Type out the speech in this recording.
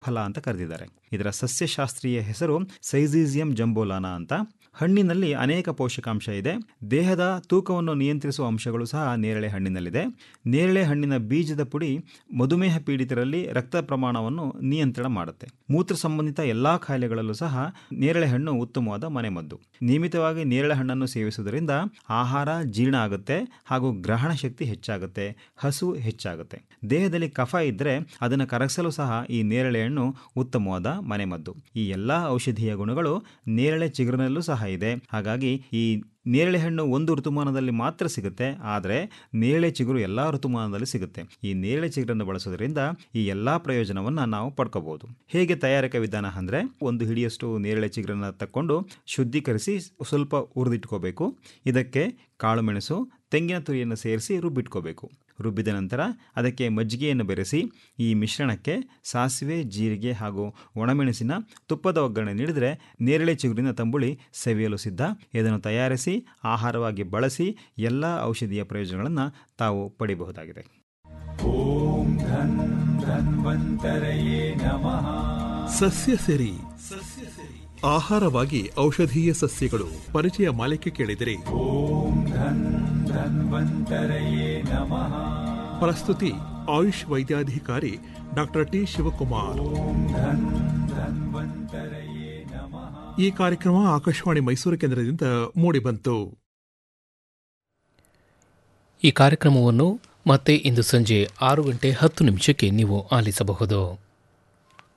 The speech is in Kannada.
ಫಲ ಅಂತ ಕರೆದಿದ್ದಾರೆ ಇದರ ಸಸ್ಯಶಾಸ್ತ್ರೀಯ ಹೆಸರು ಸೈಸೀಸಿಯಂ ಜಂಬೋಲಾನಾ ಅಂತ ಹಣ್ಣಿನಲ್ಲಿ ಅನೇಕ ಪೋಷಕಾಂಶ ಇದೆ ದೇಹದ ತೂಕವನ್ನು ನಿಯಂತ್ರಿಸುವ ಅಂಶಗಳು ಸಹ ನೇರಳೆ ಹಣ್ಣಿನಲ್ಲಿದೆ ನೇರಳೆ ಹಣ್ಣಿನ ಬೀಜದ ಪುಡಿ ಮಧುಮೇಹ ಪೀಡಿತರಲ್ಲಿ ರಕ್ತ ಪ್ರಮಾಣವನ್ನು ನಿಯಂತ್ರಣ ಮಾಡುತ್ತೆ ಮೂತ್ರ ಸಂಬಂಧಿತ ಎಲ್ಲಾ ಕಾಯಿಲೆಗಳಲ್ಲೂ ಸಹ ನೇರಳೆ ಹಣ್ಣು ಉತ್ತಮವಾದ ಮನೆಮದ್ದು ನಿಯಮಿತವಾಗಿ ನೇರಳೆ ಹಣ್ಣನ್ನು ಸೇವಿಸುವುದರಿಂದ ಆಹಾರ ಜೀರ್ಣ ಆಗುತ್ತೆ ಹಾಗೂ ಗ್ರಹಣ ಶಕ್ತಿ ಹೆಚ್ಚಾಗುತ್ತೆ ಹಸು ಹೆಚ್ಚಾಗುತ್ತೆ ದೇಹದಲ್ಲಿ ಕಫ ಇದ್ದರೆ ಅದನ್ನು ಕರಗಿಸಲು ಸಹ ಈ ನೇರಳೆ ಹಣ್ಣು ಉತ್ತಮವಾದ ಮನೆಮದ್ದು ಈ ಎಲ್ಲ ಔಷಧೀಯ ಗುಣಗಳು ನೇರಳೆ ಚಿಗುರಿನಲ್ಲೂ ಸಹ ಇದೆ ಹಾಗಾಗಿ ಈ ನೇರಳೆ ಹಣ್ಣು ಒಂದು ಋತುಮಾನದಲ್ಲಿ ಮಾತ್ರ ಸಿಗುತ್ತೆ ಆದರೆ ನೇರಳೆ ಚಿಗುರು ಎಲ್ಲ ಋತುಮಾನದಲ್ಲಿ ಸಿಗುತ್ತೆ ಈ ನೇರಳೆ ಚಿಗುರನ್ನು ಬಳಸೋದ್ರಿಂದ ಈ ಎಲ್ಲ ಪ್ರಯೋಜನವನ್ನು ನಾವು ಪಡ್ಕೋಬಹುದು ಹೇಗೆ ತಯಾರಿಕಾ ವಿಧಾನ ಅಂದರೆ ಒಂದು ಹಿಡಿಯಷ್ಟು ನೇರಳೆ ಚಿಗುರನ್ನು ತಕ್ಕೊಂಡು ಶುದ್ಧೀಕರಿಸಿ ಸ್ವಲ್ಪ ಹುರಿದಿಟ್ಕೋಬೇಕು ಇದಕ್ಕೆ ಕಾಳುಮೆಣಸು ತೆಂಗಿನ ತುರಿಯನ್ನು ಸೇರಿಸಿ ರುಬ್ಬಿಟ್ಕೋಬೇಕು ರುಬ್ಬಿದ ನಂತರ ಅದಕ್ಕೆ ಮಜ್ಜಿಗೆಯನ್ನು ಬೆರೆಸಿ ಈ ಮಿಶ್ರಣಕ್ಕೆ ಸಾಸಿವೆ ಜೀರಿಗೆ ಹಾಗೂ ಒಣಮೆಣಸಿನ ತುಪ್ಪದ ಒಗ್ಗರಣೆ ನೀಡಿದರೆ ನೇರಳೆ ಚಿಗುರಿನ ತಂಬುಳಿ ಸವಿಯಲು ಸಿದ್ಧ ಇದನ್ನು ತಯಾರಿಸಿ ಆಹಾರವಾಗಿ ಬಳಸಿ ಎಲ್ಲ ಔಷಧೀಯ ಪ್ರಯೋಜನಗಳನ್ನು ತಾವು ಪಡೆಯಬಹುದಾಗಿದೆ ಓಂ ಧನ್ ಧನ್ವಂತರಯೇ ನಮಃ ಸಸ್ಯ ಸಿರಿ ಆಹಾರವಾಗಿ ಔಷಧೀಯ ಸಸ್ಯಗಳು ಪರಿಚಯ ಮಾಲಿಕೆ ಕೇಳಿದಿರಿ ಓಂ ಧನ್ ಧನ್ವಂತರಯೇ ನಮಃ ಪ್ರಸ್ತುತಿ ಆಯುಷ್ ವೈದ್ಯಾಧಿಕಾರಿ ಡಾಕ್ಟರ್ ಟಿ ಶಿವಕುಮಾರ್ ಓಂ ಧನ್ ಧನ್ವಂತರಯೇ ನಮಃ ಈ ಕಾರ್ಯಕ್ರಮ ಆಕಾಶವಾಣಿ ಮೈಸೂರು ಕೇಂದ್ರದಿಂದ ಮೂಡಿಬಂತು ಈ ಕಾರ್ಯಕ್ರಮವನ್ನು ಮತ್ತೆ ಇಂದು ಸಂಜೆ ಆರು ಗಂಟೆ ಹತ್ತು ನಿಮಿಷಕ್ಕೆ ನೀವು ಆಲಿಸಬಹುದು